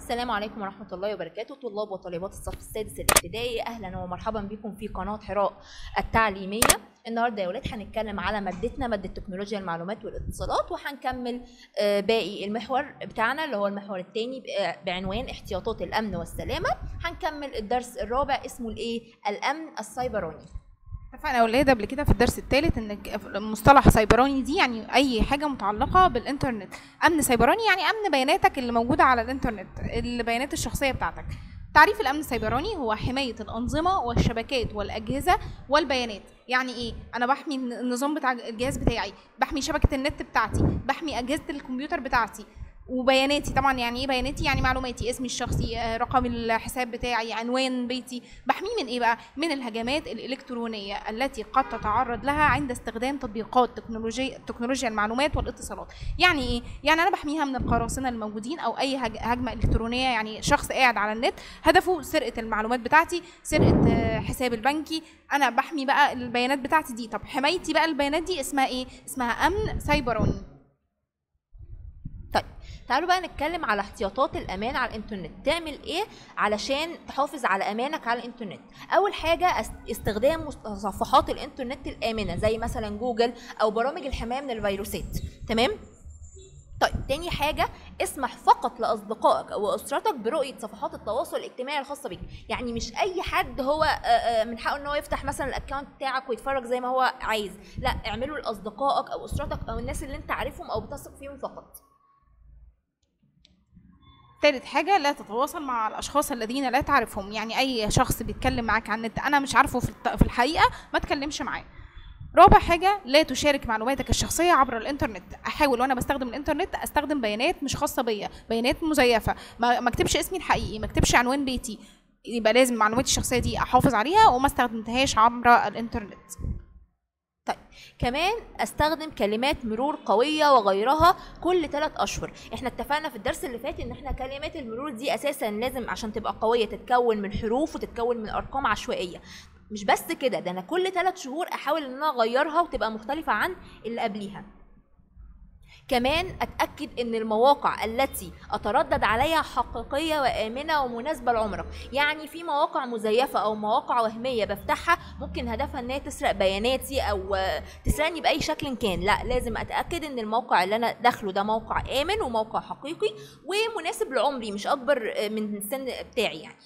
السلام عليكم ورحمة الله وبركاته طلاب وطالبات الصف السادس الابتدائي أهلا ومرحبا بكم في قناة حراء التعليمية النهاردة يا ولاد هنتكلم على مادتنا مادة تكنولوجيا المعلومات والاتصالات وهنكمل آه، باقي المحور بتاعنا اللي هو المحور الثاني بعنوان احتياطات الأمن والسلامة هنكمل الدرس الرابع اسمه الإيه الأمن السيبراني اتفقنا يا ولاد قبل كده في الدرس الثالث ان ك- مصطلح سيبراني دي يعني اي حاجه متعلقه بالانترنت امن سيبراني يعني امن بياناتك اللي موجوده على الانترنت البيانات الشخصيه بتاعتك تعريف الامن السيبراني هو حمايه الانظمه والشبكات والاجهزه والبيانات يعني ايه انا بحمي الن- النظام بتاع الجهاز بتاعي بحمي شبكه النت بتاعتي بحمي اجهزه الكمبيوتر بتاعتي وبياناتي طبعا يعني ايه بياناتي يعني معلوماتي اسمي الشخصي آه، رقم الحساب بتاعي عنوان بيتي بحميه من ايه بقى من الهجمات الالكترونيه التي قد تتعرض لها عند استخدام تطبيقات تكنولوجيا تكنولوجيا المعلومات والاتصالات يعني ايه يعني انا بحميها من القراصنه الموجودين او اي هج- هجمه الكترونيه يعني شخص قاعد على النت هدفه سرقه المعلومات بتاعتي سرقه آه، حساب البنكي انا بحمي بقى البيانات بتاعتي دي طب حمايتي بقى البيانات دي اسمها ايه اسمها امن سيبراني طيب تعالوا بقى نتكلم على احتياطات الامان على الانترنت تعمل ايه علشان تحافظ على امانك على الانترنت اول حاجه است- استخدام متصفحات الانترنت الامنه زي مثلا جوجل او برامج الحمايه من الفيروسات تمام طيب تاني حاجة اسمح فقط لأصدقائك أو أسرتك برؤية صفحات التواصل الاجتماعي الخاصة بيك يعني مش أي حد هو آه، آه، من حقه إن هو يفتح مثلا الأكونت بتاعك ويتفرج زي ما هو عايز لا اعمله لأصدقائك أو أسرتك أو الناس اللي أنت عارفهم أو بتثق فيهم فقط تالت حاجة لا تتواصل مع الأشخاص الذين لا تعرفهم يعني أي شخص بيتكلم معاك عن النت أنا مش عارفه في الت- في الحقيقة ما تكلمش معاه رابع حاجة لا تشارك معلوماتك الشخصية عبر الإنترنت أحاول وأنا بستخدم الإنترنت أستخدم بيانات مش خاصة بيا بيانات مزيفة ما ما اكتبش اسمي الحقيقي ما اكتبش عنوان بيتي يبقى لازم معلوماتي الشخصية دي أحافظ عليها وما استخدمتهاش عبر الإنترنت طيب كمان استخدم كلمات مرور قويه وغيرها كل ثلاث اشهر احنا اتفقنا في الدرس اللي فات ان احنا كلمات المرور دي اساسا لازم عشان تبقى قويه تتكون من حروف وتتكون من ارقام عشوائيه مش بس كده ده انا كل ثلاث شهور احاول ان انا اغيرها وتبقى مختلفه عن اللي قبليها كمان اتاكد ان المواقع التي اتردد عليها حقيقيه وامنه ومناسبه لعمرك يعني في مواقع مزيفه او مواقع وهميه بفتحها ممكن هدفها ان هي تسرق بياناتي او آه، تسرقني باي شكل كان لا لازم اتاكد ان الموقع اللي انا داخله ده موقع امن وموقع حقيقي ومناسب لعمري مش اكبر آه، من السن بتاعي يعني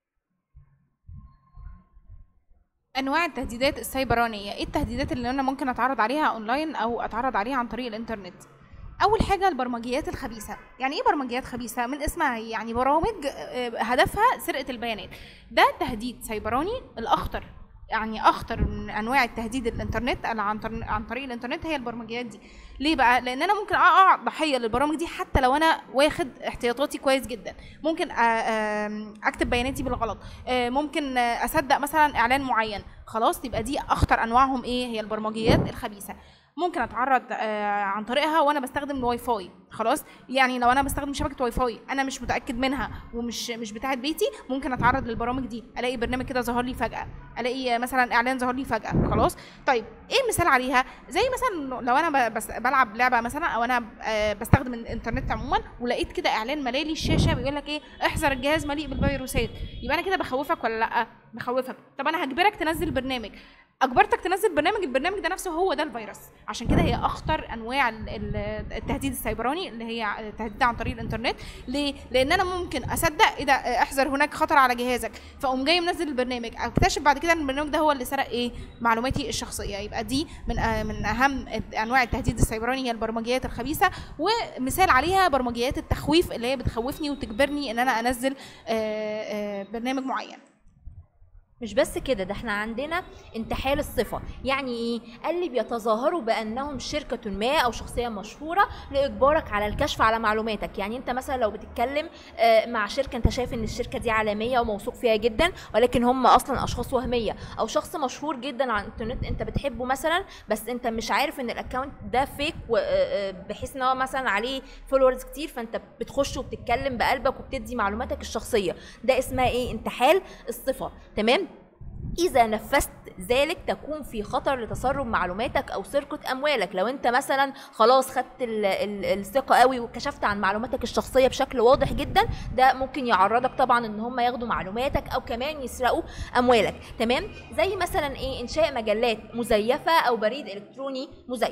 انواع التهديدات السيبرانيه ايه التهديدات اللي انا ممكن اتعرض عليها اونلاين او اتعرض عليها عن طريق الانترنت اول حاجه البرمجيات الخبيثه يعني ايه برمجيات خبيثه من اسمها هي يعني برامج آه، هدفها سرقه البيانات ده تهديد سيبراني الاخطر يعني اخطر من انواع التهديد الانترنت انا عن طر- عن طريق الانترنت هي البرمجيات دي ليه بقى لان انا ممكن اقع ضحيه للبرامج دي حتى لو انا واخد احتياطاتي كويس جدا ممكن آه، آم، اكتب بياناتي بالغلط آه، ممكن آه، اصدق مثلا اعلان معين خلاص يبقى دي اخطر انواعهم ايه هي البرمجيات الخبيثه ممكن اتعرض آه، عن طريقها وانا بستخدم الواي فاي خلاص يعني لو انا بستخدم شبكه واي فاي انا مش متاكد منها ومش مش بتاعه بيتي ممكن اتعرض للبرامج دي الاقي برنامج كده ظهر لي فجاه الاقي مثلا اعلان ظهر لي فجاه خلاص طيب ايه مثال عليها زي مثلا لو انا ب- بس بلعب لعبه مثلا او انا آه، بستخدم الانترنت عموما ولقيت كده اعلان ملالي الشاشه بيقول لك ايه احذر الجهاز مليء بالفيروسات يبقى انا كده بخوفك ولا لا بخوفك طب انا هجبرك تنزل برنامج اجبرتك تنزل برنامج البرنامج ده نفسه هو ده الفيروس عشان كده هي اخطر انواع ال- ال- التهديد السيبراني اللي هي التهديد عن طريق الانترنت ليه لان انا ممكن اصدق ايه ده احذر هناك خطر على جهازك فاقوم جاي منزل البرنامج اكتشف بعد كده ان البرنامج ده هو اللي سرق ايه معلوماتي الشخصيه يبقى دي من آه، من اهم انواع التهديد السيبراني هي البرمجيات الخبيثه ومثال عليها برمجيات التخويف اللي هي بتخوفني وتجبرني ان انا انزل آه، آه، برنامج معين مش بس كده ده احنا عندنا انتحال الصفة يعني ايه قال لي بيتظاهروا بانهم شركة ما او شخصية مشهورة لاجبارك على الكشف على معلوماتك يعني انت مثلا لو بتتكلم آه، مع شركة انت شايف ان الشركة دي عالمية وموثوق فيها جدا ولكن هم اصلا اشخاص وهمية او شخص مشهور جدا على الانترنت انت بتحبه مثلا بس انت مش عارف ان الاكونت ده فيك بحيث ان هو مثلا عليه فولورز كتير فانت بتخش وبتتكلم بقلبك وبتدي معلوماتك الشخصية ده اسمها ايه انتحال الصفة تمام إذا نفذت ذلك تكون في خطر لتسرب معلوماتك أو سرقة أموالك لو أنت مثلا خلاص خدت ال- ال- الثقة قوي وكشفت عن معلوماتك الشخصية بشكل واضح جدا ده ممكن يعرضك طبعا إن هم ياخدوا معلوماتك أو كمان يسرقوا أموالك تمام زي مثلا إيه إنشاء مجلات مزيفة أو بريد إلكتروني مزيف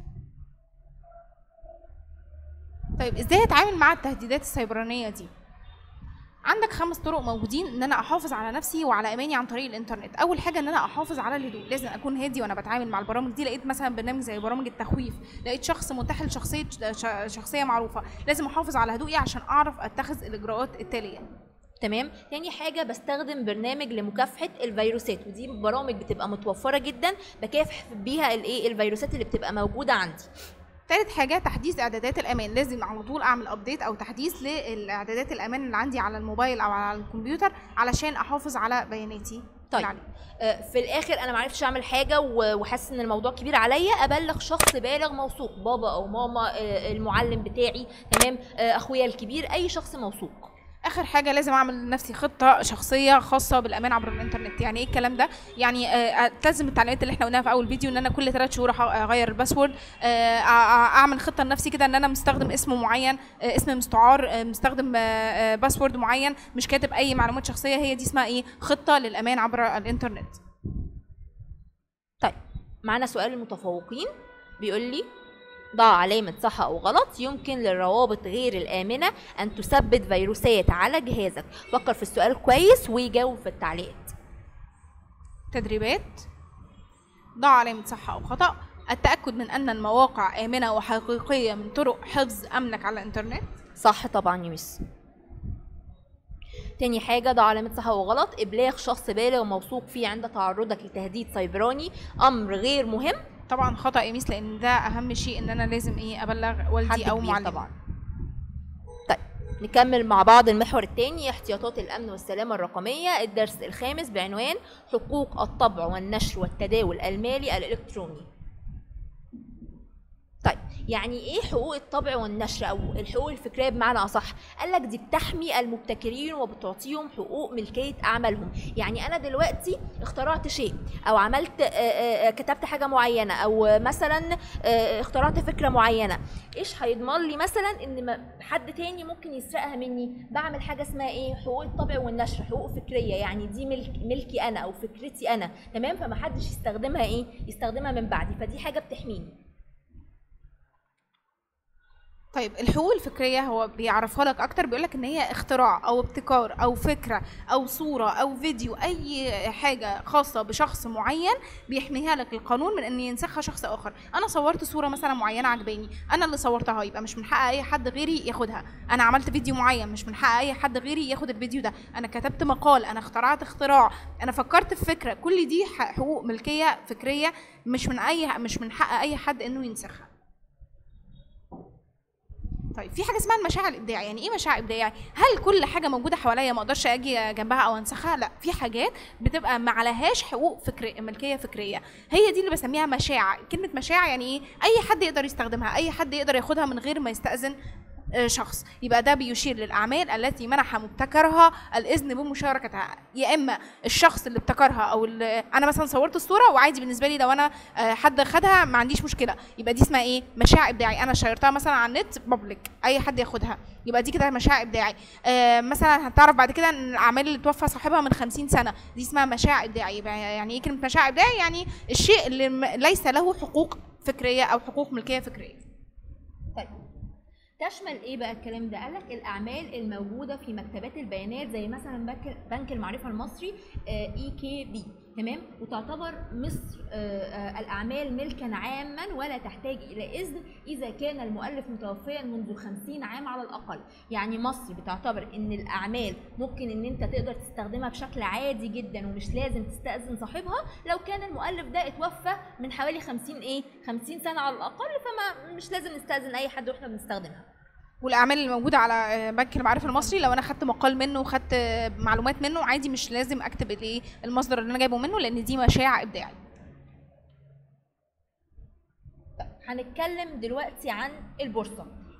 طيب ازاي اتعامل مع التهديدات السيبرانيه دي عندك خمس طرق موجودين ان انا احافظ على نفسي وعلى اماني عن طريق الانترنت اول حاجه ان انا احافظ على الهدوء لازم اكون هادي وانا بتعامل مع البرامج دي لقيت مثلا برنامج زي برامج التخويف لقيت شخص منتحل شخصيه ش- شخصيه معروفه لازم احافظ على هدوئي عشان اعرف اتخذ الاجراءات التاليه تمام تاني حاجه بستخدم برنامج لمكافحه الفيروسات ودي برامج بتبقى متوفره جدا بكافح بيها الايه الفيروسات اللي بتبقى موجوده عندي تالت حاجة تحديث إعدادات الأمان لازم على طول أعمل أبديت أو تحديث للإعدادات الأمان اللي عندي على الموبايل أو على الكمبيوتر علشان أحافظ على بياناتي طيب. اللي عليه. آه، في الاخر انا معرفتش اعمل حاجه و- وحاسس ان الموضوع كبير عليا ابلغ شخص بالغ موثوق بابا او ماما آه، المعلم بتاعي تمام آه، اخويا الكبير اي شخص موثوق اخر حاجه لازم اعمل لنفسي خطه شخصيه خاصه بالامان عبر الانترنت يعني ايه الكلام ده يعني آه، التزم التعليمات اللي احنا قلناها في اول فيديو ان انا كل ثلاث شهور أح- اغير الباسورد آه، أع- اعمل خطه لنفسي كده ان انا مستخدم اسم معين آه، اسم مستعار آه، مستخدم آه، آه، باسورد معين مش كاتب اي معلومات شخصيه هي دي اسمها ايه خطه للامان عبر الانترنت طيب معانا سؤال المتفوقين بيقول لي ضع علامة صح أو غلط يمكن للروابط غير الآمنة أن تثبت فيروسات على جهازك فكر في السؤال كويس وجاوب في التعليقات تدريبات ضع علامة صح أو خطأ التأكد من أن المواقع آمنة وحقيقية من طرق حفظ أمنك على الإنترنت صح طبعا يا ميس تاني حاجة ضع علامة صح وغلط إبلاغ شخص بالغ موثوق فيه عند تعرضك لتهديد سيبراني أمر غير مهم طبعا خطأ يا ميس لأن ده أهم شيء إن أنا لازم إيه أبلغ حد والدي أو كبير معلم طبعا طيب نكمل مع بعض المحور الثاني احتياطات الامن والسلامه الرقميه الدرس الخامس بعنوان حقوق الطبع والنشر والتداول المالي الالكتروني طيب يعني ايه حقوق الطبع والنشر او الحقوق الفكريه بمعنى اصح قال لك دي بتحمي المبتكرين وبتعطيهم حقوق ملكيه اعمالهم يعني انا دلوقتي اخترعت شيء او عملت آه، آه، آه، كتبت حاجه معينه او مثلا آه، اخترعت فكره معينه ايش هيضمن لي مثلا ان ما- حد تاني ممكن يسرقها مني بعمل حاجه اسمها ايه حقوق الطبع والنشر حقوق فكريه يعني دي ملك ملكي انا او فكرتي انا تمام فما حدش يستخدمها ايه يستخدمها من بعدي فدي حاجه بتحميني طيب الحقوق الفكريه هو بيعرفها لك اكتر بيقول لك ان هي اختراع او ابتكار او فكره او صوره او فيديو اي حاجه خاصه بشخص معين بيحميها لك القانون من ان ينسخها شخص اخر انا صورت صوره مثلا معينه عجباني انا اللي صورتها يبقى مش من حق اي حد غيري ياخدها انا عملت فيديو معين مش من حق اي حد غيري ياخد الفيديو ده انا كتبت مقال انا اخترعت اختراع انا فكرت في فكره كل دي ح- حقوق ملكيه فكريه مش من اي مش من حق اي حد انه ينسخها طيب في حاجه اسمها المشاعر الابداعيه يعني ايه مشاعر ابداعيه هل كل حاجه موجوده حواليا ما اقدرش اجي جنبها او انسخها لا في حاجات بتبقى ما عليهاش حقوق فكريه ملكيه فكريه هي دي اللي بسميها مشاع كلمه مشاع يعني ايه اي حد يقدر يستخدمها اي حد يقدر ياخدها من غير ما يستاذن آه، شخص يبقى ده بيشير للاعمال التي منح مبتكرها الاذن بمشاركتها يا اما الشخص اللي ابتكرها او اللي انا مثلا صورت الصوره وعادي بالنسبه لي لو انا آه، حد خدها ما عنديش مشكله يبقى دي اسمها ايه مشاع ابداعي انا شيرتها مثلا على النت بابليك اي حد ياخدها يبقى دي كده مشاع ابداعي آه مثلا هتعرف بعد كده ان الاعمال اللي توفى صاحبها من 50 سنه دي اسمها مشاع ابداعي يبقى يعني ايه كلمه مشاع ابداعي يعني الشيء اللي م- ليس له حقوق فكريه او حقوق ملكيه فكريه طيب تشمل ايه بقى الكلام ده؟ قالك الاعمال الموجوده في مكتبات البيانات زي مثلا بنك بنك المعرفه المصري اي كي بي تمام وتعتبر مصر آه، آه، الاعمال ملكا عاما ولا تحتاج الى اذن اذا كان المؤلف متوفيا منذ 50 عام على الاقل يعني مصر بتعتبر ان الاعمال ممكن ان انت تقدر تستخدمها بشكل عادي جدا ومش لازم تستاذن صاحبها لو كان المؤلف ده اتوفى من حوالي 50 ايه 50 سنه على الاقل فما مش لازم نستاذن اي حد واحنا بنستخدمها والاعمال اللي موجوده على آه، بنك المعرفه المصري لو انا خدت مقال منه وخدت آه، معلومات منه عادي مش لازم اكتب الايه المصدر اللي انا جايبه منه لان دي مشاع ابداعي هنتكلم دلوقتي عن البورصه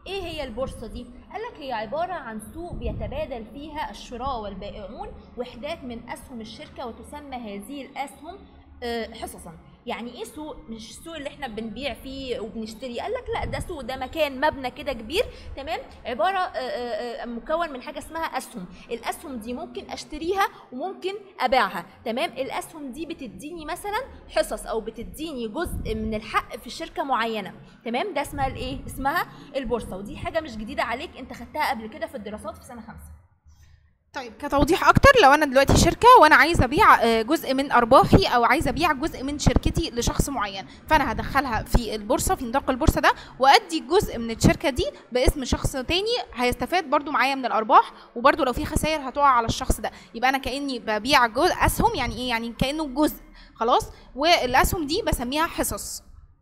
ايه هي البورصه دي قال لك هي عباره عن سوق بيتبادل فيها الشراء والبائعون وحدات من اسهم الشركه وتسمى هذه الاسهم آه، حصصا يعني ايه سوق مش السوق اللي احنا بنبيع فيه وبنشتري قال لك لا ده سوق ده مكان مبنى كده كبير تمام عباره آه، آه، آه، مكون من حاجه اسمها اسهم الاسهم دي ممكن اشتريها وممكن ابيعها تمام الاسهم دي بتديني مثلا حصص او بتديني جزء من الحق في شركه معينه تمام ده اسمها الايه اسمها البورصه ودي حاجه مش جديده عليك انت خدتها قبل كده في الدراسات في سنه خمسة طيب كتوضيح اكتر لو انا دلوقتي شركه وانا عايزه ابيع آه، جزء من ارباحي او عايزه ابيع جزء من شركتي لشخص معين فانا هدخلها في البورصه في نطاق البورصه ده وادي جزء من الشركه دي باسم شخص تاني هيستفاد برضو معايا من الارباح وبرضو لو في خسائر هتقع على الشخص ده يبقى انا كاني ببيع جزء اسهم يعني ايه يعني كانه جزء خلاص والاسهم دي بسميها حصص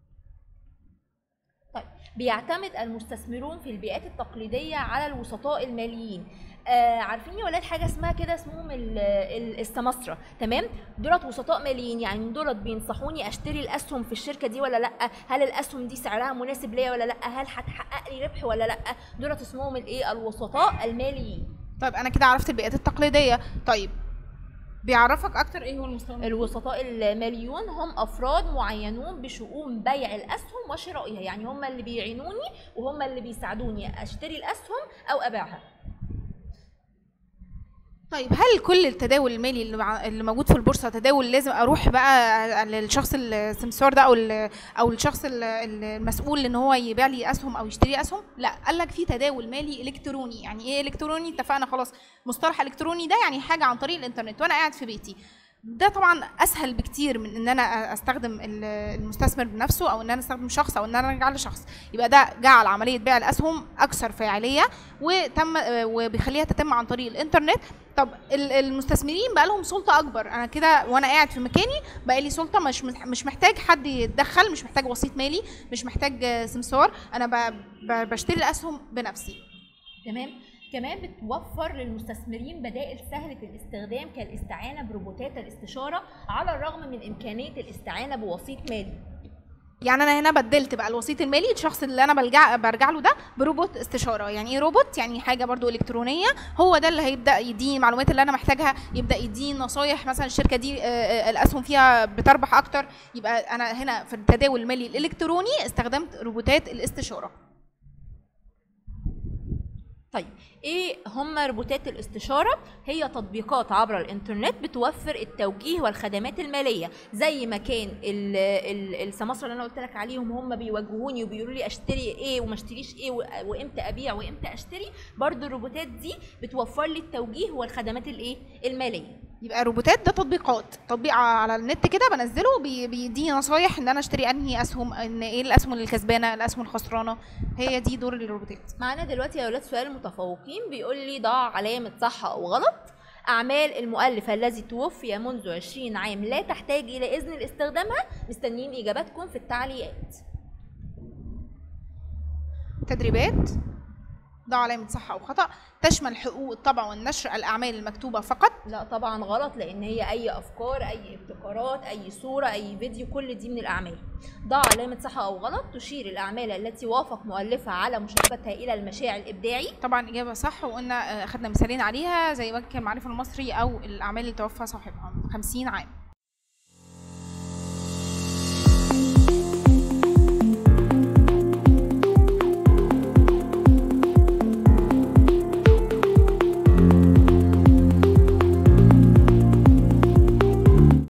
طيب بيعتمد المستثمرون في البيئات التقليدية على الوسطاء الماليين آه عارفين يا ولاد حاجه اسمها كده اسمهم ال- ال- السماسرة تمام دولت وسطاء ماليين يعني دولت بينصحوني اشتري الاسهم في الشركه دي ولا لا هل الاسهم دي سعرها مناسب ليا ولا لا هل هتحقق لي ربح ولا لا دولت اسمهم الايه الوسطاء الماليين طيب انا كده عرفت البيئات التقليديه طيب بيعرفك اكتر ايه هو المستثمر الوسطاء الماليون هم افراد معينون بشؤون بيع الاسهم وشرائها يعني هم اللي بيعينوني وهم اللي بيساعدوني اشتري الاسهم او ابيعها طيب هل كل التداول المالي اللي مع- اللي موجود في البورصه تداول لازم اروح بقى للشخص السمسار ده او ال- او الشخص ال- المسؤول ان هو يبيع لي اسهم او يشتري اسهم لا قال لك في تداول مالي الكتروني يعني ايه الكتروني اتفقنا خلاص مصطلح الكتروني ده يعني حاجه عن طريق الانترنت وانا قاعد في بيتي ده طبعا اسهل بكتير من ان انا استخدم ال- المستثمر بنفسه او ان انا استخدم شخص او ان انا ارجع لشخص يبقى ده جعل عمليه بيع الاسهم اكثر فاعليه وتم وبيخليها تتم عن طريق الانترنت طب ال- المستثمرين بقى لهم سلطه اكبر انا كده وانا قاعد في مكاني بقى لي سلطه مش مش محتاج حد يتدخل مش محتاج وسيط مالي مش محتاج آه، سمسار انا ب- ب- بشتري الاسهم بنفسي تمام كمان بتوفر للمستثمرين بدائل سهلة الاستخدام كالاستعانة بروبوتات الاستشارة على الرغم من إمكانية الاستعانة بوسيط مالي يعني انا هنا بدلت بقى الوسيط المالي الشخص اللي انا بلجع برجع له ده بروبوت استشاره يعني ايه روبوت يعني حاجه برضو الكترونيه هو ده اللي هيبدا يديني المعلومات اللي انا محتاجها يبدا يديني نصايح مثلا الشركه دي آه، آه، الاسهم فيها بتربح اكتر يبقى انا هنا في التداول المالي الالكتروني استخدمت روبوتات الاستشاره طيب ايه هم روبوتات الاستشاره هي تطبيقات عبر الانترنت بتوفر التوجيه والخدمات الماليه زي ما كان ال- ال- السماسره اللي انا قلت لك عليهم هم بيوجهوني وبيقولوا لي اشتري ايه وما اشتريش ايه و- وامتى ابيع وامتى اشتري برضو الروبوتات دي بتوفر لي التوجيه والخدمات الايه الماليه يبقى روبوتات ده تطبيقات تطبيق على النت كده بنزله بي- بيديني نصايح ان انا اشتري انهي اسهم ان ايه الاسهم الكسبانه الاسهم الخسرانه هي دي دور الروبوتات معانا دلوقتي يا ولاد سؤال المتفوقين بيقول لي ضع علامة صح أو غلط أعمال المؤلف الذي توفي منذ 20 عام لا تحتاج إلى إذن لاستخدامها مستنيين إجاباتكم في التعليقات تدريبات ده علامة صح أو خطأ تشمل حقوق الطبع والنشر الأعمال المكتوبة فقط لا طبعا غلط لأن هي أي أفكار أي ابتكارات أي صورة أي فيديو كل دي من الأعمال ضع علامة صح أو غلط تشير الأعمال التي وافق مؤلفها على مشاركتها إلى المشاع الإبداعي طبعا إجابة صح وقلنا آه، أخدنا مثالين عليها زي بنك المعرفة المصري أو الأعمال اللي توفى صاحبها 50 عام